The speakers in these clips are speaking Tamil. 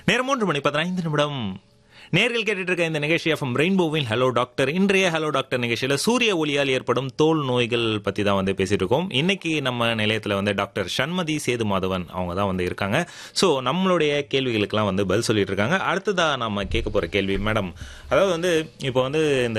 நேரம் மூன்று மணி பதினைந்து நிமிடம் நேர்கள் கேட்டுட்டு இருக்க இந்த நிகழ்ச்சி எஃப்எம் ரெயின்போவின் ஹலோ டாக்டர் இன்றைய ஹலோ டாக்டர் நிகழ்ச்சியில சூரிய ஒளியால் ஏற்படும் தோல் நோய்கள் பத்தி தான் வந்து பேசிட்டு இருக்கோம் இன்னைக்கு நம்ம நிலையத்துல வந்து டாக்டர் சண்மதி சேது மாதவன் அவங்க தான் வந்து இருக்காங்க ஸோ நம்மளுடைய கேள்விகளுக்கெல்லாம் வந்து பதில் சொல்லிட்டு இருக்காங்க அடுத்ததா நம்ம கேட்க போற கேள்வி மேடம் அதாவது வந்து இப்போ வந்து இந்த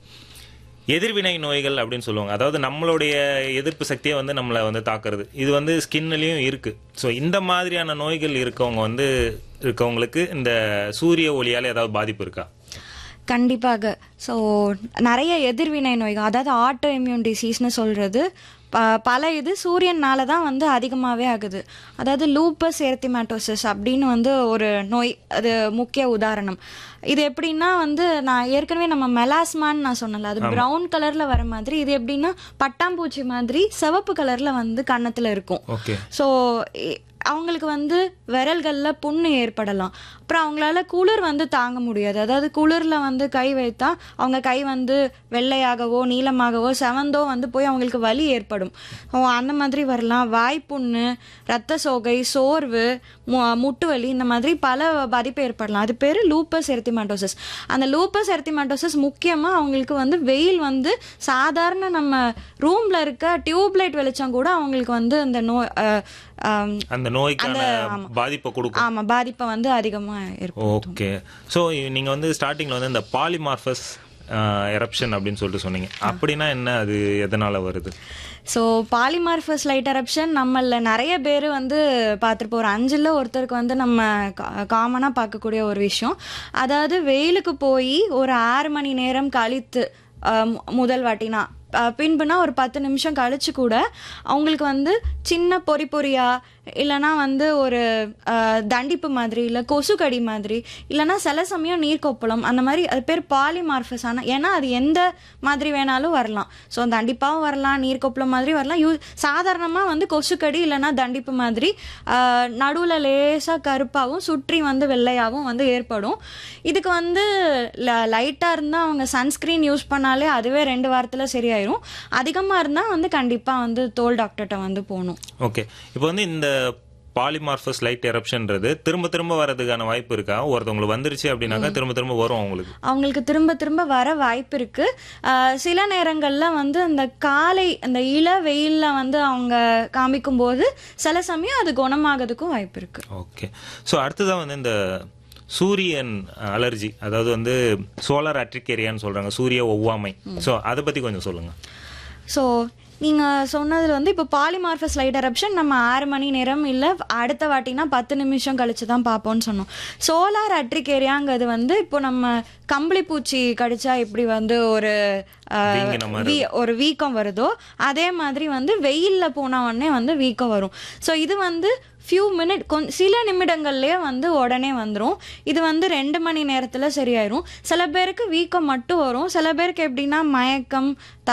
எதிர்வினை நோய்கள் அப்படின்னு சொல்லுவாங்க அதாவது நம்மளுடைய எதிர்ப்பு சக்தியை வந்து நம்மளை வந்து தாக்குறது இது வந்து ஸ்கின்னுலயும் இருக்கு ஸோ இந்த மாதிரியான நோய்கள் இருக்கவங்க வந்து இருக்கவங்களுக்கு இந்த சூரிய ஒளியால ஏதாவது பாதிப்பு இருக்கா கண்டிப்பாக ஸோ நிறைய எதிர்வினை நோய்கள் அதாவது ஆட்டோ இம்யூன் டிசீஸ்னு சொல்கிறது ப பல இது சூரியனால தான் வந்து அதிகமாகவே ஆகுது அதாவது லூப்பஸ் எர்த்திமேட்டோசிஸ் அப்படின்னு வந்து ஒரு நோய் அது முக்கிய உதாரணம் இது எப்படின்னா வந்து நான் ஏற்கனவே நம்ம மெலாஸ்மான்னு நான் சொன்னல அது ப்ரௌன் கலரில் வர மாதிரி இது எப்படின்னா பட்டாம்பூச்சி மாதிரி சிவப்பு கலரில் வந்து கன்னத்தில் இருக்கும் ஓகே ஸோ அவங்களுக்கு வந்து விரல்களில் புண்ணு ஏற்படலாம் அப்புறம் அவங்களால குளிர் வந்து தாங்க முடியாது அதாவது குளிரில் வந்து கை வைத்தா அவங்க கை வந்து வெள்ளையாகவோ நீளமாகவோ செவந்தோ வந்து போய் அவங்களுக்கு வலி ஏற்படும் ஓ அந்த மாதிரி வரலாம் வாய்ப்புண்ணு ரத்த சோகை சோர்வு மு- முட்டு வலி இந்த மாதிரி பல பாதிப்பு ஏற்படலாம் அது பேர் லூப்பஸ் எர்த்திமாட்டோசிஸ் அந்த லூப்பஸ் எர்த்திமாட்டோசிஸ் முக்கியமாக அவங்களுக்கு வந்து வெயில் வந்து சாதாரண நம்ம ரூமில் இருக்க டியூப்லைட் வெளிச்சம் கூட அவங்களுக்கு வந்து அந்த நோய் அஹ், ஆம், அந்த நோய்க்கான பாதிப்பை கொடுக்கும் ஆமா பாதிப்பை வந்து அதிகமா இருக்கும் ஓகே ஸோ நீங்க வந்து ஸ்டார்டிங்ல வந்து இந்த பாலிமார்பஸ் எரப்ஷன் அப்படின்னு சொல்லிட்டு சொன்னீங்க அப்படின்னா என்ன அது எதனால வருது ஸோ பாலிமார்பஸ் லைட் eruption நம்மள நிறைய பேர் வந்து பார்த்துருப்போம் ஒரு அஞ்சில் ஒருத்தருக்கு வந்து நம்ம காமனாக பார்க்கக்கூடிய ஒரு விஷயம் அதாவது வெயிலுக்கு போய் ஒரு ஆறு மணி நேரம் கழித்து அஹ், மு- முதல் வாட்டினா அஹ், பின்புனா ஒரு பத்து நிமிஷம் கழிச்சு கூட அவங்களுக்கு வந்து சின்ன பொறி பொறியா இல்லைனா வந்து ஒரு அஹ், தண்டிப்பு மாதிரி இல்லை கொசுக்கடி மாதிரி இல்லைனா சில சமயம் நீர்க்கொப்பளம் அந்த மாதிரி அது பேர் பாலிமார்பஸ் ஆனால் ஏன்னா அது எந்த மாதிரி வேணாலும் வரலாம் ஸோ தண்டிப்பாகவும் வரலாம் நீர்க்கொப்பளம் மாதிரி வரலாம் யூ சாதாரணமாக வந்து கொசுக்கடி இல்லைனா தண்டிப்பு மாதிரி நடுவில் லேசாக கருப்பாகவும் சுற்றி வந்து வெள்ளையாகவும் வந்து ஏற்படும் இதுக்கு வந்து லைட்டாக இருந்தால் அவங்க சன்ஸ்க்ரீன் யூஸ் பண்ணாலே அதுவே ரெண்டு வாரத்தில் சரியாயிரும் அதிகமாக இருந்தால் வந்து கண்டிப்பாக வந்து தோல் டாக்டர்கிட்ட வந்து போகணும் ஓகே இப்போ வந்து இந்த பாலிமார்பஸ் லைட் எரப்ஷன்ன்றது திரும்ப திரும்ப வரதுக்கான வாய்ப்பு இருக்கா ஒருத்தவங்களுக்கு வந்துருச்சு அப்படின்னாக்கா திரும்ப திரும்ப வரும் அவங்களுக்கு அவங்களுக்கு திரும்ப திரும்ப வர வாய்ப்பு இருக்கு ஆஹ் சில நேரங்கள்ல வந்து அந்த காலை அந்த இள வெயில்ல வந்து அவங்க காமிக்கும் போது சில சமயம் அது குணமாகிறதுக்கும் வாய்ப்பு இருக்கு ஓகே ஸோ அடுத்ததான் வந்து இந்த சூரியன் அலர்ஜி அதாவது வந்து சோலார் அட்ரிகேரியான்னு சொல்றாங்க சூரிய ஒவ்வாமை ஸோ அதை பத்தி கொஞ்சம் சொல்லுங்க ஸோ நீங்கள் சொன்னதில் வந்து இப்போ பாலிமார்பஸ் லைட் eruption நம்ம ஆறு மணி நேரம் இல்லை அடுத்த வாட்டினா பத்து நிமிஷம் கழிச்சு தான் பார்ப்போம்னு சொன்னோம் சோலார் அட்ரிகேரியாங்கிறது வந்து இப்போ நம்ம கம்பளி பூச்சி கடிச்சா எப்படி வந்து ஒரு ஆஹ், வீங்கின மாதிரி வீ- ஒரு வீக்கம் வருதோ அதே மாதிரி வந்து வெயிலில் போன உடனே வந்து வீக்கம் வரும் ஸோ இது வந்து ஃபியூ மினிட் கொஞ் சில நிமிடங்கள்லேயே வந்து உடனே வந்துடும் இது வந்து ரெண்டு மணி நேரத்தில் சரியாயிரும் சில பேருக்கு வீக்கம் மட்டும் வரும் சில பேருக்கு எப்படின்னா மயக்கம் த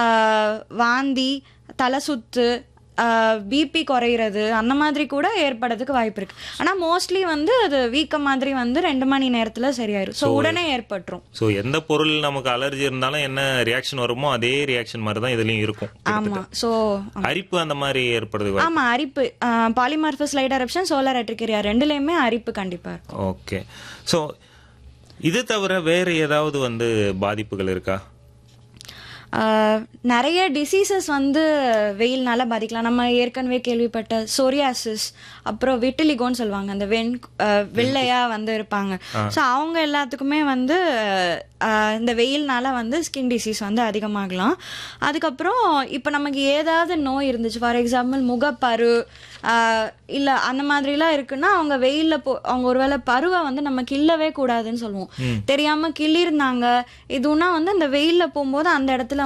வாந்தி தலை சுத்து பிபி குறையிறது அந்த மாதிரி கூட ஏற்படுறதுக்கு வாய்ப்பு இருக்கு ஆனால் மோஸ்ட்லி வந்து அது வீக்கம் மாதிரி வந்து ரெண்டு மணி நேரத்தில் சரியாயிரும் ஸோ உடனே ஏற்பட்டுரும் ஸோ எந்த பொருள் நமக்கு அலர்ஜி இருந்தாலும் என்ன ரியாக்ஷன் வருமோ அதே ரியாக்ஷன் மாதிரி தான் இதுலயும் இருக்கும் ஆமாம் ஸோ அரிப்பு அந்த மாதிரி ஏற்படுறது வாய்ப்பு- ஆமா அரிப்பு polymorphous light eruption solar urticaria ரெண்டுலேயுமே அரிப்பு கண்டிப்பா இருக்கும் ஓகே ஸோ இது தவிர வேற ஏதாவது வந்து பாதிப்புகள் இருக்கா ஆஹ், நிறைய டிசீசஸ் வந்து வெயில்னால பாதிக்கலாம் நம்ம ஏற்கனவே கேள்விப்பட்ட சோரியாசிஸ் அப்புறம் விட்டிலிகோன்னு சொல்லுவாங்க அந்த வெண் ஆஹ், வெள்ளையா வந்து இருப்பாங்க ஸோ அவங்க எல்லாத்துக்குமே வந்து ஆஹ், இந்த வெயில்னால வந்து ஸ்கின் டிசீஸ் வந்து அதிகமாகலாம் அதுக்கப்புறம் இப்போ நமக்கு ஏதாவது நோய் இருந்துச்சு ஃபார் எக்ஸாம்பிள் முகப்பரு இல்லை அந்த மாதிரிலாம் இருக்குன்னா அவங்க வெயிலில் போ அவங்க ஒருவேளை பருவை வந்து நம்ம கிள்ளவே கூடாதுன்னு சொல்லுவோம் தெரியாம கிள்ளியிருந்தாங்க இதுனா வந்து அந்த வெயில்ல போகும்போது அந்த இடத்துல